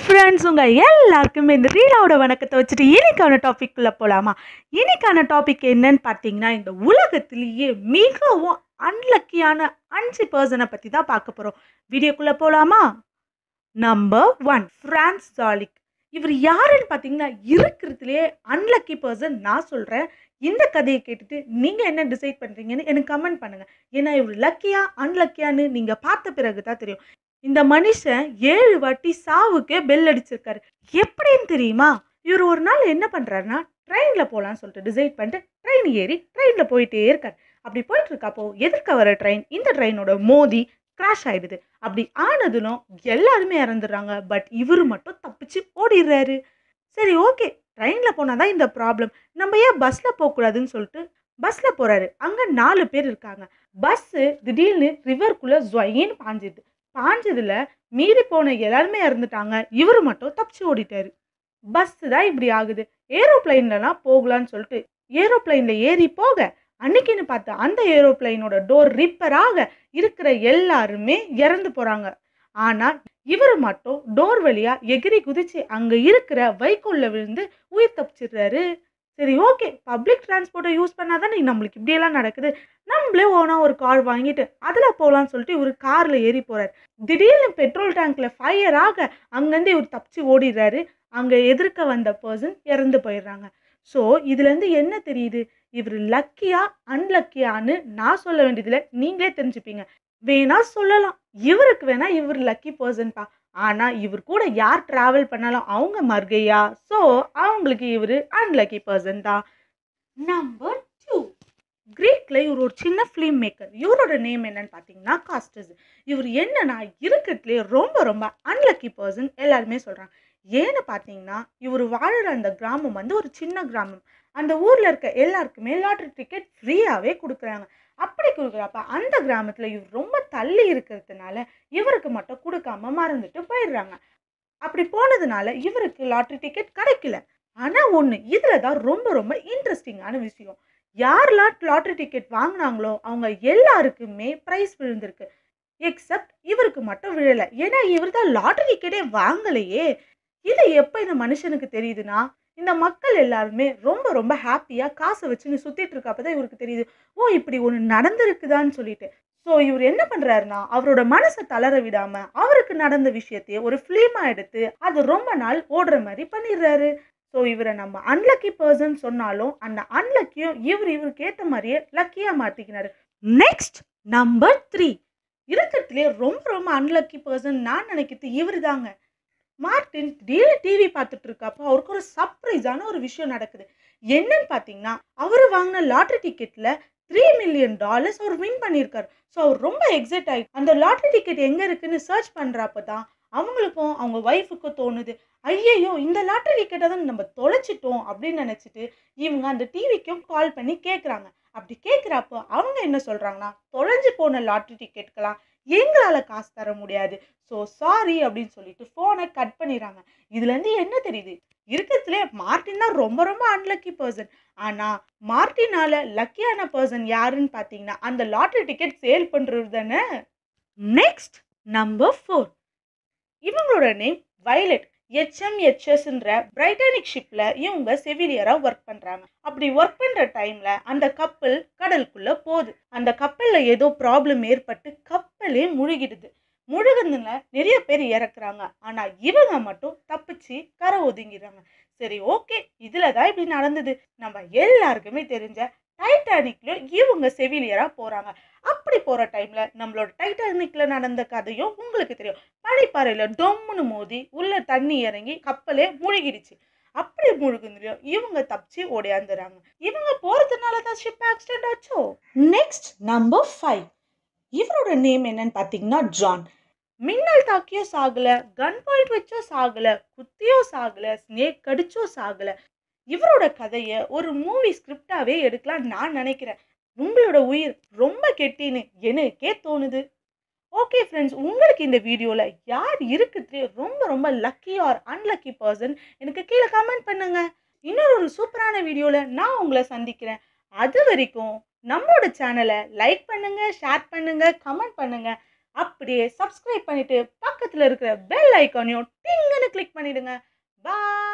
friends உங்கள் எல்லாருக்குமே இந்த ரீலாவோட வணக்கத்தை வச்சுட்டு இன்னைக்கான டாபிக்குள்ளே போகலாமா இன்னைக்கான டாபிக் என்னன்னு பார்த்தீங்கன்னா இந்த உலகத்திலேயே மிகவும் அன்லக்கியான அஞ்சு பர்சனை பற்றி தான் பார்க்க போகிறோம் வீடியோக்குள்ளே போகலாமா நம்பர் ஒன் ஃப்ரான்ஸ் ஜாலிக் இவர் யாருன்னு பார்த்தீங்கன்னா இருக்கிறதுலையே அன்லக்கி பர்சன் நான் சொல்கிறேன் இந்த கதையை கேட்டுட்டு நீங்கள் என்ன டிசைட் பண்ணுறீங்கன்னு எனக்கு கமெண்ட் பண்ணுங்கள் ஏன்னா இவர் லக்கியா அன்லக்கியான்னு நீங்கள் பார்த்த பிறகு தான் தெரியும் இந்த மனுஷன் ஏழு வாட்டி சாவுக்கே பெல் அடிச்சிருக்காரு எப்படின்னு தெரியுமா இவர் ஒரு நாள் என்ன பண்ணுறாருன்னா ட்ரெயினில் போகலான்னு சொல்லிட்டு டிசைட் பண்ணிட்டு ட்ரெயின் ஏறி ட்ரெயினில் போயிட்டே இருக்கார் அப்படி போயிட்டு இருக்கப்போ எதிர்க்க வர ட்ரெயின் இந்த ட்ரெயினோட மோதி கிராஷ் ஆயிடுது அப்படி ஆனதுலும் எல்லாருமே இறந்துடுறாங்க பட் இவர் மட்டும் தப்பிச்சு ஓடிடுறாரு சரி ஓகே ட்ரெயினில் போனால் தான் இந்த ப்ராப்ளம் நம்ம ஏன் பஸ்ஸில் போகக்கூடாதுன்னு சொல்லிட்டு பஸ்ஸில் போகிறாரு அங்கே நாலு பேர் இருக்காங்க பஸ்ஸு திடீர்னு ரிவர்க்குள்ளே ஜொயின்னு பாஞ்சிது பாஞ்சதுல மீறி போன எல்லாருமே இறந்துட்டாங்க இவர் மட்டும் தப்பிச்சு ஓடிட்டாரு பஸ் தான் இப்படி ஆகுது ஏரோப்ளைன்லலாம் போகலான்னு சொல்லிட்டு ஏரோப்ளைனில் ஏறி போக அன்னைக்குன்னு பார்த்து அந்த ஏரோப்ளைனோட டோர் ரிப்பேர் ஆக இருக்கிற எல்லாருமே இறந்து போகிறாங்க ஆனால் இவர் மட்டும் டோர் வழியா எகிரி குதிச்சு அங்கே இருக்கிற வைக்கோல்ல விழுந்து உயிர் தப்பிச்சிடுறாரு சரி ஓகே பப்ளிக் டிரான்ஸ்போர்ட்டை யூஸ் பண்ணாதானே நம்மளுக்கு இப்படியெல்லாம் நடக்குது நம்மளே ஓனா ஒரு கார் வாங்கிட்டு அதில் போகலான்னு சொல்லிட்டு இவர் காரில் ஏறி போகிறார் திடீர்னு பெட்ரோல் டேங்க்ல ஃபயர் ஆக அங்கேருந்து இவர் தப்பிச்சு ஓடிடுறாரு அங்கே எதிர்க்க வந்த பர்சன் இறந்து போயிடுறாங்க ஸோ இதுலேருந்து என்ன தெரியுது இவர் லக்கியா அன்லக்கியான்னு நான் சொல்ல வேண்டியதில்லை நீங்களே தெரிஞ்சுப்பீங்க வேணா சொல்லலாம் இவருக்கு வேணா இவர் லக்கி பர்சன்பா ஆனால் இவர் கூட யார் ட்ராவல் பண்ணாலும் அவங்க மர்கையா ஸோ அவங்களுக்கு இவர் அன்லக்கி பர்சன் தான் நம்பர் டூ கிரீக்ல இவர் ஒரு சின்ன ஃபிலிம் மேக்கர் இவரோட நேம் என்னன்னு பார்த்தீங்கன்னா காஸ்டஸ் இவர் என்னன்னா இருக்கிறதுலே ரொம்ப ரொம்ப அன்லக்கி பர்சன் எல்லாருமே சொல்கிறாங்க ஏன்னு பார்த்தீங்கன்னா இவர் வாழுற அந்த கிராமம் வந்து ஒரு சின்ன கிராமம் அந்த ஊரில் இருக்க எல்லாருக்குமே லாட்ரி டிக்கெட் ஃப்ரீயாகவே கொடுக்குறாங்க அப்படி கொடுக்குறப்ப அந்த கிராமத்தில் இவர் ரொம்ப தள்ளி இருக்கிறதுனால இவருக்கு மட்டும் கொடுக்காம மறந்துட்டு போயிடுறாங்க அப்படி போனதுனால இவருக்கு லாட்ரி டிக்கெட் கிடைக்கல ஆனால் ஒன்று இதில் தான் ரொம்ப ரொம்ப இன்ட்ரெஸ்டிங்கான விஷயம் யாரெல்லாம் லாட்ரி டிக்கெட் வாங்கினாங்களோ அவங்க எல்லாருக்குமே ப்ரைஸ் விழுந்திருக்கு எக்ஸப்ட் இவருக்கு மட்டும் விழலை ஏன்னா இவர் தான் லாட்ரி டிக்கெட்டே வாங்கலையே இது எப்போ இந்த மனுஷனுக்கு தெரியுதுன்னா இந்த மக்கள் எல்லாருமே ரொம்ப ரொம்ப ஹாப்பியாக காசை வச்சுன்னு சுற்றிட்டு இருக்கப்ப தான் இவருக்கு தெரியுது ஓ இப்படி ஒன்று நடந்திருக்குதான்னு சொல்லிட்டு ஸோ இவர் என்ன பண்ணுறாருன்னா அவரோட மனசை தளர விடாமல் அவருக்கு நடந்த விஷயத்தையே ஒரு ஃபிலிமாக எடுத்து அது ரொம்ப நாள் ஓடுற மாதிரி பண்ணிடுறாரு ஸோ இவரை நம்ம அன்லக்கி பர்சன் சொன்னாலும் அந்த அன்லக்கியும் இவர் இவருக்கு ஏற்ற மாதிரியே லக்கியாக மாற்றிக்கினாரு நெக்ஸ்ட் நம்பர் த்ரீ இருக்கிறதுலே ரொம்ப ரொம்ப அன்லக்கி பர்சன் நான் நினைக்கிறது இவர் தாங்க மார்டின் டெய்லி டிவி பார்த்துட்டு இருக்கப்போ அவருக்கு ஒரு சர்ப்ரைஸான ஒரு விஷயம் நடக்குது என்னன்னு பார்த்தீங்கன்னா அவர் வாங்கின லாட்ரி டிக்கெட்டில் த்ரீ மில்லியன் டாலர்ஸ் அவர் வின் பண்ணியிருக்காரு ஸோ அவர் ரொம்ப எக்ஸைட் ஆகி அந்த லாட்ரி டிக்கெட் எங்கே இருக்குன்னு சர்ச் பண்ணுறப்ப தான் அவங்களுக்கும் அவங்க ஒய்ஃபுக்கும் தோணுது ஐயையோ இந்த லாட்ரி டிக்கெட்டை தான் நம்ம தொலைச்சிட்டோம் அப்படின்னு நினச்சிட்டு இவங்க அந்த டிவிக்கும் கால் பண்ணி கேட்குறாங்க அப்படி கேட்குறப்போ அவங்க என்ன சொல்கிறாங்கன்னா தொலைஞ்சு போன லாட்ரி டிக்கெட்டுக்கெல்லாம் எங்களால் காசு தர முடியாது ஸோ சாரி அப்படின்னு சொல்லிட்டு ஃபோனை கட் பண்ணிடுறாங்க இதுலேருந்து என்ன தெரியுது இருக்கிறதுலே மார்டின் தான் ரொம்ப ரொம்ப அன்லக்கி பர்சன் ஆனால் மார்டினால லக்கியான பர்சன் யாருன்னு பார்த்தீங்கன்னா அந்த லாட்ரி டிக்கெட் சேல் பண்ணுறது தானே நெக்ஸ்ட் நம்பர் ஃபோர் இவங்களோட நேம் வைலட் ஹெச்எம்ஹெச்எஸ்ன்ற பிரைட்டானிக் ஷிப்பில் இவங்க செவிலியராக ஒர்க் பண்ணுறாங்க அப்படி ஒர்க் பண்ணுற டைமில் அந்த கப்பல் கடலுக்குள்ளே போகுது அந்த கப்பலில் ஏதோ ப்ராப்ளம் ஏற்பட்டு கப்பலே முழுகிடுது முழுகுதுல நிறைய பேர் இறக்குறாங்க ஆனால் இவங்க மட்டும் தப்பிச்சு கரை ஒதுங்கிடுறாங்க சரி ஓகே இதில் தான் இப்படி நடந்தது நம்ம எல்லாருக்குமே தெரிஞ்ச டைட்டானிக்ல இவங்க செவிலியராக போகிறாங்க அப்படி போகிற டைமில் நம்மளோட டைட்டானிக்ல நடந்த கதையும் உங்களுக்கு தெரியும் பனிப்பாறையில் டொம்முன்னு மோதி உள்ள தண்ணி இறங்கி கப்பலே முழுகிடுச்சு அப்படி முழுகுந்துலையும் இவங்க தப்பிச்சு ஓடியாந்துறாங்க இவங்க போகிறதுனால தான் ஷிப் ஆக்சிடென்ட் ஆச்சோ நெக்ஸ்ட் நம்பர் ஃபைவ் இவரோட நேம் என்னன்னு பார்த்தீங்கன்னா ஜான் மின்னல் தாக்கியோ சாகல கன் பாயிண்ட் வச்சோ சாகல குத்தியோ சாகல ஸ்னேக் கடிச்சோ சாகல இவரோட கதையை ஒரு மூவி ஸ்கிரிப்டாவே எடுக்கலாம் நான் நினைக்கிறேன் உங்களோட உயிர் ரொம்ப கெட்டின்னு எனக்கே தோணுது ஓகே ஃப்ரெண்ட்ஸ் உங்களுக்கு இந்த வீடியோவில் யார் இருக்கிறதுலே ரொம்ப ரொம்ப லக்கி ஆர் அன்லக்கி பர்சன் எனக்கு கீழே கமெண்ட் பண்ணுங்க இன்னொரு ஒரு சூப்பரான வீடியோவில் நான் உங்களை சந்திக்கிறேன் அது வரைக்கும் நம்மளோட சேனலை லைக் பண்ணுங்க ஷேர் பண்ணுங்க கமெண்ட் பண்ணுங்க அப்படியே சப்ஸ்கிரைப் பண்ணிட்டு பக்கத்தில் இருக்கிற பெல் ஐக்கானையும் டிங்குன்னு கிளிக் பண்ணிடுங்க பாய்